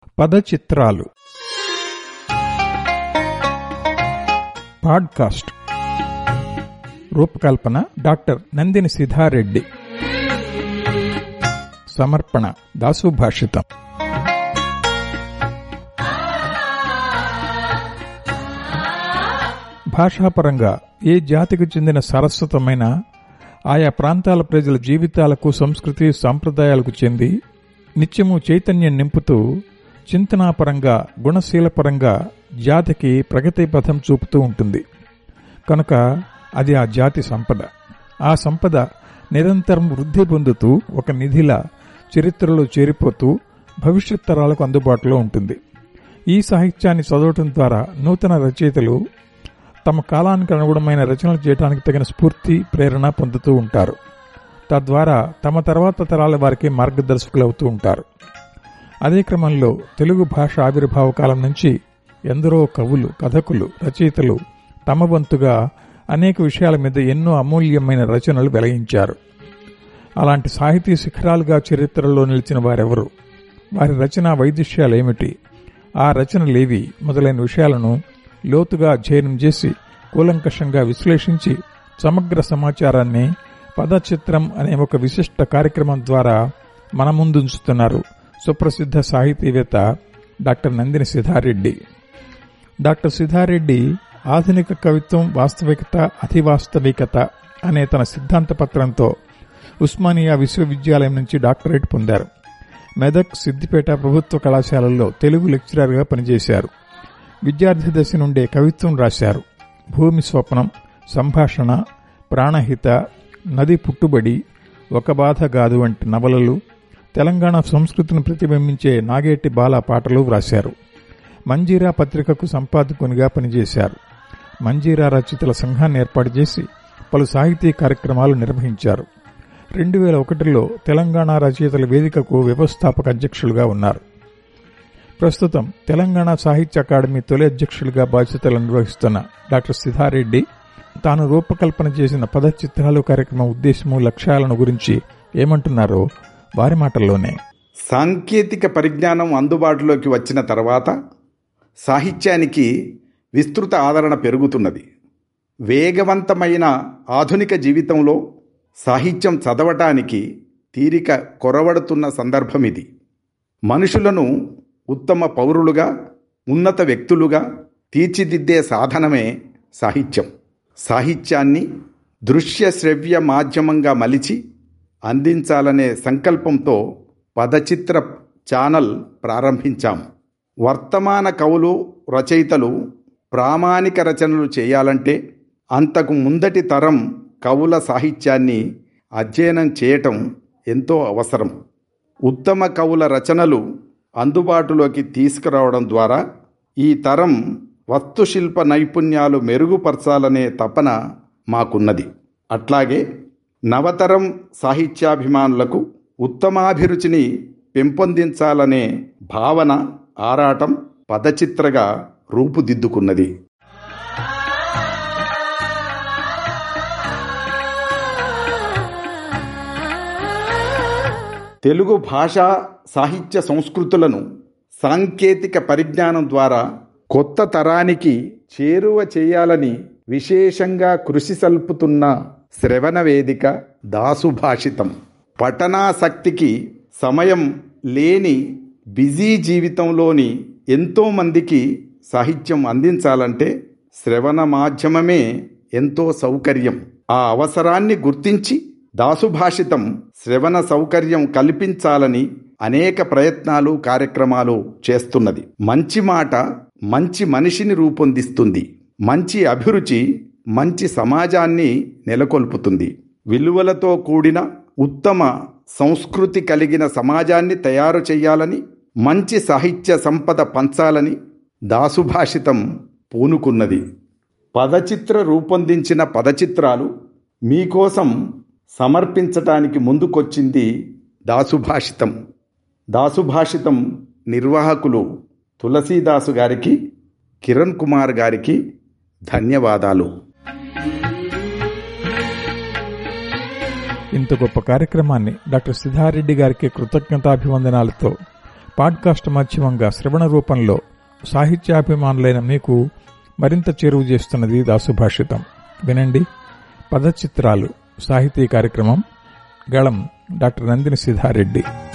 పదచిత్రాలు podcast రూపకల్పన doctor Nandini Siddhareddy సమర్పణ దాసుభాషితం భాషాపరంగా ఏ జాతికి చెందిన సరస్వతమైన ఆయా ప్రాంతాల ప్రజల జీవితాలకు సంస్కృతి సంప్రదాయాలకు చెంది నిత్యము చైతన్యం నింపుతూ చింతనాపరంగా గుణశీలపరంగా జాతికి ప్రగతి పథం చూపుతూ ఉంటుంది కనుక అది ఆ జాతి సంపద ఆ సంపద నిరంతరం వృద్ధి పొందుతూ ఒక నిధిలా చరిత్రలో చేరిపోతూ భవిష్యత్ తరాలకు అందుబాటులో ఉంటుంది ఈ సాహిత్యాన్ని చదవటం ద్వారా నూతన రచయితలు తమ కాలానికి అనుగుణమైన రచనలు చేయడానికి తగిన స్ఫూర్తి ప్రేరణ పొందుతూ ఉంటారు తద్వారా తమ తర్వాత తరాల వారికి మార్గదర్శకులు అవుతూ ఉంటారు అదే క్రమంలో తెలుగు భాష ఆవిర్భావ కాలం నుంచి ఎందరో కవులు కథకులు రచయితలు తమ వంతుగా అనేక విషయాల మీద ఎన్నో అమూల్యమైన రచనలు వెలయించారు అలాంటి సాహితీ శిఖరాలుగా చరిత్రలో నిలిచిన వారెవరు వారి రచన వైదుష్యాలేమిటి ఆ రచనలేవి మొదలైన విషయాలను లోతుగా అధ్యయనం చేసి కూలంకషంగా విశ్లేషించి సమగ్ర సమాచారాన్ని పదచిత్రం అనే ఒక విశిష్ట కార్యక్రమం ద్వారా మన ముందుంచుతున్నారు సుప్రసిద్ధ సాహితీవేత్త డాక్టర్ నందిని సిద్ధారెడ్డి డాక్టర్ సిద్ధారెడ్డి ఆధునిక కవిత్వం వాస్తవికత అతివాస్తవికత అనే తన సిద్ధాంత పత్రంతో ఉస్మానియా విశ్వవిద్యాలయం నుంచి డాక్టరేట్ పొందారు మెదక్ సిద్దిపేట ప్రభుత్వ కళాశాలల్లో తెలుగు లెక్చరర్గా పనిచేశారు విద్యార్థి దశ నుండే కవిత్వం రాశారు భూమి స్వప్నం సంభాషణ ప్రాణహిత నది పుట్టుబడి ఒక బాధ గాదు వంటి నవలలు తెలంగాణ సంస్కృతిని ప్రతిబింబించే నాగేటి బాల పాటలు వ్రాశారు మంజీరా పత్రికకు సంపాదకునిగా పనిచేశారు మంజీరా రచయితల సంఘాన్ని ఏర్పాటు చేసి పలు సాహితీ కార్యక్రమాలు నిర్వహించారు రెండు వేల ఒకటిలో తెలంగాణ రచయితల వేదికకు వ్యవస్థాపక అధ్యక్షులుగా ఉన్నారు ప్రస్తుతం తెలంగాణ సాహిత్య అకాడమీ తొలి అధ్యక్షులుగా బాధ్యతలు నిర్వహిస్తున్న డాక్టర్ సిద్ధారెడ్డి తాను రూపకల్పన చేసిన పదచిత్రాలు కార్యక్రమం ఉద్దేశము లక్ష్యాలను గురించి ఏమంటున్నారో వారి మాటల్లోనే సాంకేతిక పరిజ్ఞానం అందుబాటులోకి వచ్చిన తర్వాత సాహిత్యానికి విస్తృత ఆదరణ పెరుగుతున్నది వేగవంతమైన ఆధునిక జీవితంలో సాహిత్యం చదవటానికి తీరిక కొరవడుతున్న సందర్భం ఇది మనుషులను ఉత్తమ పౌరులుగా ఉన్నత వ్యక్తులుగా తీర్చిదిద్దే సాధనమే సాహిత్యం సాహిత్యాన్ని దృశ్య శ్రవ్య మాధ్యమంగా మలిచి అందించాలనే సంకల్పంతో పదచిత్ర ఛానల్ ప్రారంభించాం వర్తమాన కవులు రచయితలు ప్రామాణిక రచనలు చేయాలంటే అంతకు ముందటి తరం కవుల సాహిత్యాన్ని అధ్యయనం చేయటం ఎంతో అవసరం ఉత్తమ కవుల రచనలు అందుబాటులోకి తీసుకురావడం ద్వారా ఈ తరం వస్తుశిల్ప నైపుణ్యాలు మెరుగుపరచాలనే తపన మాకున్నది అట్లాగే నవతరం సాహిత్యాభిమానులకు ఉత్తమాభిరుచిని పెంపొందించాలనే భావన ఆరాటం పదచిత్రగా రూపుదిద్దుకున్నది తెలుగు భాషా సాహిత్య సంస్కృతులను సాంకేతిక పరిజ్ఞానం ద్వారా కొత్త తరానికి చేరువ చేయాలని విశేషంగా కృషి సల్పుతున్న శ్రవణ వేదిక దాసుభాషితం పఠనాసక్తికి సమయం లేని బిజీ జీవితంలోని ఎంతోమందికి సాహిత్యం అందించాలంటే శ్రవణ మాధ్యమమే ఎంతో సౌకర్యం ఆ అవసరాన్ని గుర్తించి దాసుభాషితం శ్రవణ సౌకర్యం కల్పించాలని అనేక ప్రయత్నాలు కార్యక్రమాలు చేస్తున్నది మంచి మాట మంచి మనిషిని రూపొందిస్తుంది మంచి అభిరుచి మంచి సమాజాన్ని నెలకొల్పుతుంది విలువలతో కూడిన ఉత్తమ సంస్కృతి కలిగిన సమాజాన్ని తయారు చేయాలని మంచి సాహిత్య సంపద పంచాలని దాసుభాషితం పూనుకున్నది పదచిత్ర రూపొందించిన పదచిత్రాలు మీకోసం సమర్పించటానికి ముందుకొచ్చింది దాసుభాషితం దాసుభాషితం నిర్వాహకులు తులసీదాసు గారికి కిరణ్ కుమార్ గారికి ధన్యవాదాలు ఇంత గొప్ప కార్యక్రమాన్ని డాక్టర్ సిద్ధారెడ్డి గారికి కృతజ్ఞతాభివందనాలతో పాడ్కాస్ట్ మాధ్యమంగా శ్రవణ రూపంలో సాహిత్యాభిమానులైన మీకు మరింత చేరువ చేస్తున్నది దాసుభాషితం వినండి పదచిత్రాలు సాహితీ కార్యక్రమం గళం డాక్టర్ నందిని సిద్ధారెడ్డి